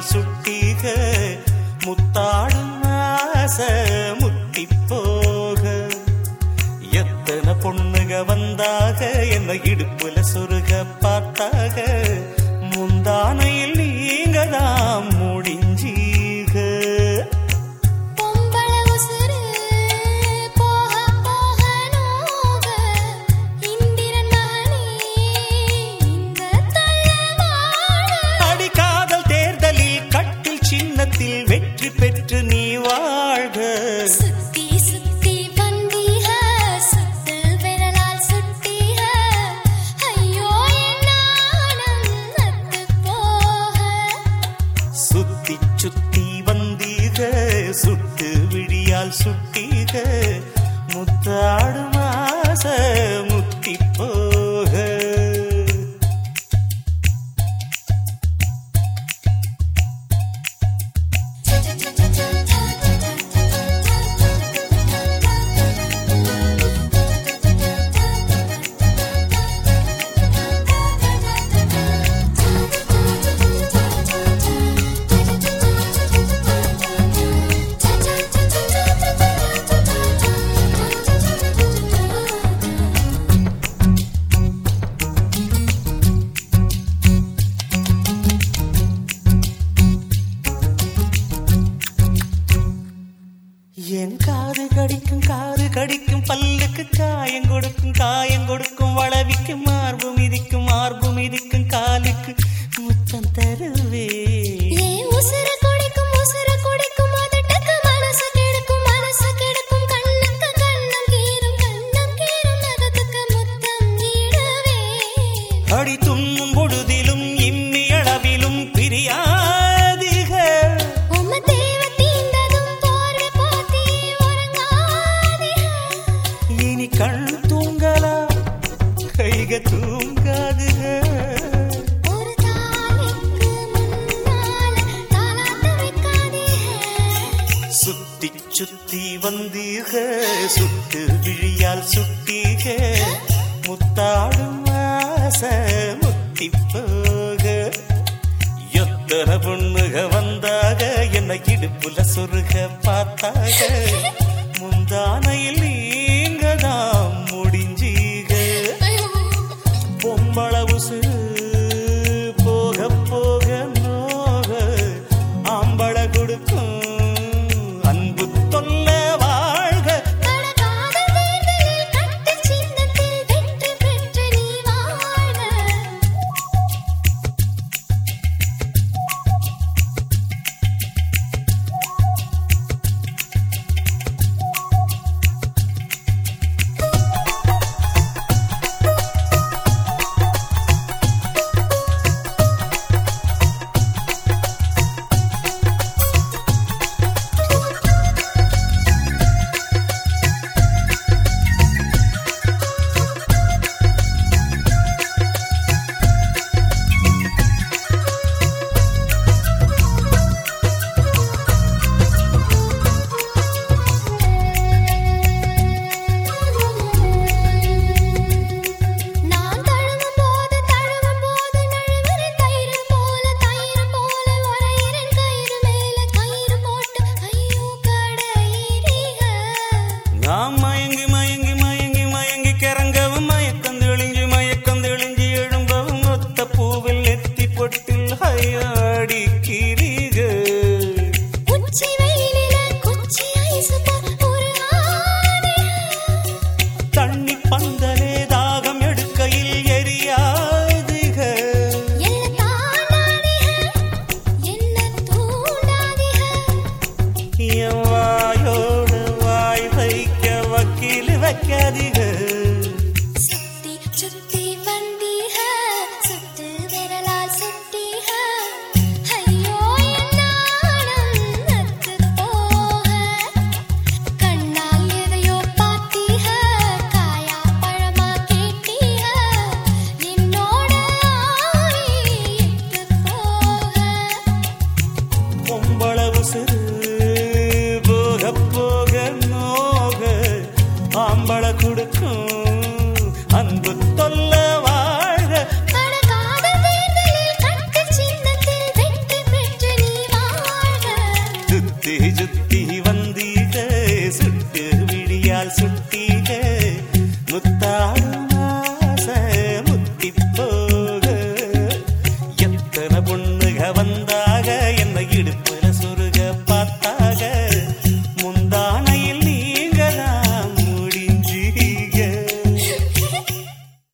விழியால் சுட்டீக முத்தாடும் ஆசை முத்தி போக எத்தனை பொண்ணுக வந்தாக என்ன இடுப்புல சொருக பார்த்தாக முந்தானையில் நீங்க தான் முடிஞ்சீக பொம்பள உசுரு போக போக நோக இந்திரன் மகனே இந்த தள்ளவாழ அடி காதல் தேர்தலில் கட்டில் சின்னத்தில் வெற்றி பெற்று நீ வாழ்க சுத்தி சுத்தி வந்தீக சுத்து விரலால் சுட்டீக ஐயோ என் நாணம் நத்து போக சுத்தி சுத்தி வந்தீக சுட்டு விழியால் சுட்டீக முத்தாடும் ஆசை முத்தி போக என் காது கடிக்கும் காது கடிக்கும் பல்லுக்கு காயம் கொடுக்கும் காயம் கொடுக்கும் வளவிக்கும் மார்பு மிதிக்கும் மார்பு மிதிக்கும் காலுக்கு முத்தம் தருவே ஏன் உசுர குடிக்கும் உசுர குடிக்கும் அதட்டுக்கு மனசு கெடுக்கும் மனசு கெடுக்கும் கண்ணுக்கு கண்ணம் கீரும் கண்ணம் கீரும் நகத்துக்கு முத்தம் ஈடவே அடி துண்ணும் பொழுதிலும் இம்மி அளவிலும் பிரியாதிகள் உம்ம தேவ தீண்டதும் போர்வை போத்தி உறங்காதே இனி கண் தூங்கலா கைக தூங்காதுக ஒரு தாய்க்கு முன்னால தாலாட்ட வைக்காதே சுத்தி சுத்தி வந்தீக சுட்டு விழியால் சுட்டீக முத்தாடும் ஆசை முத்தி போக எத்தனை பொண்ணுக வந்தாக என்ன இடுப்புல சொருக பார்த்தாக முந்தானையில் நீங்க தான் முடிஞ்சீக பொம்பள உசுறு போக போக நோக ஆம்பள கொடுக்கும் அன்பு தொல்ல வாழ்க அழகாத தேர்தலில் கட்டு சின்னத்தில் வெற்றி பெற்று நீ வாழ்க நான் தழுவும் போது தழுவும் போது நழுவுற தயிர் போல தயிர் போல உரையிறன் கயிறு மேல கயிறு போட்டு ஐயோ கடையிறீக நாம் மயங்கி மயங்கி மயங்கி மயங்கி கிறங்கவும் மயக்கம் தெளிஞ்சு மயக்கம் தெளிஞ்சு எழும்பவும் ஒத்த பூவில் நெத்தி பொட்டில் ஹையாடி கிரிக உச்சி வெயிலில குச்சி ஐசு போல் ஒரு ஆடை தண்ணி பந்தலே தாகம் எடுக்கையில் எரியாதுக என்ன தாண்டாதீக என்ன தூண்டாதீக என் வாயோடு வாய் வைக்க வக்கீல் வைக்காதீக சுத்தி சுத்தி வந்தீக சுத்து விரலால் சுட்டீக ஐயோ என் நாணம் நத்து போக கண்ணால் எதையோ பார்த்தீக காயா பழமா கேட்டீக என்னோட ஆவி எட்டு போக பொம்பள உசுறு போக போக நோக ஆம்பள கொடுக்கும் அன்பு தொல்ல வாழ்க அழகாத தேர்தலில் கட்டு சின்னத்தில் வெற்றி பெற்று நீ சுத்தி சுத்தி வந்தீக சுட்டு விழியால் சுட்டீக முத்தாடும் ஆசை முத்தி போக எத்தனை பொண்ணுக வந்த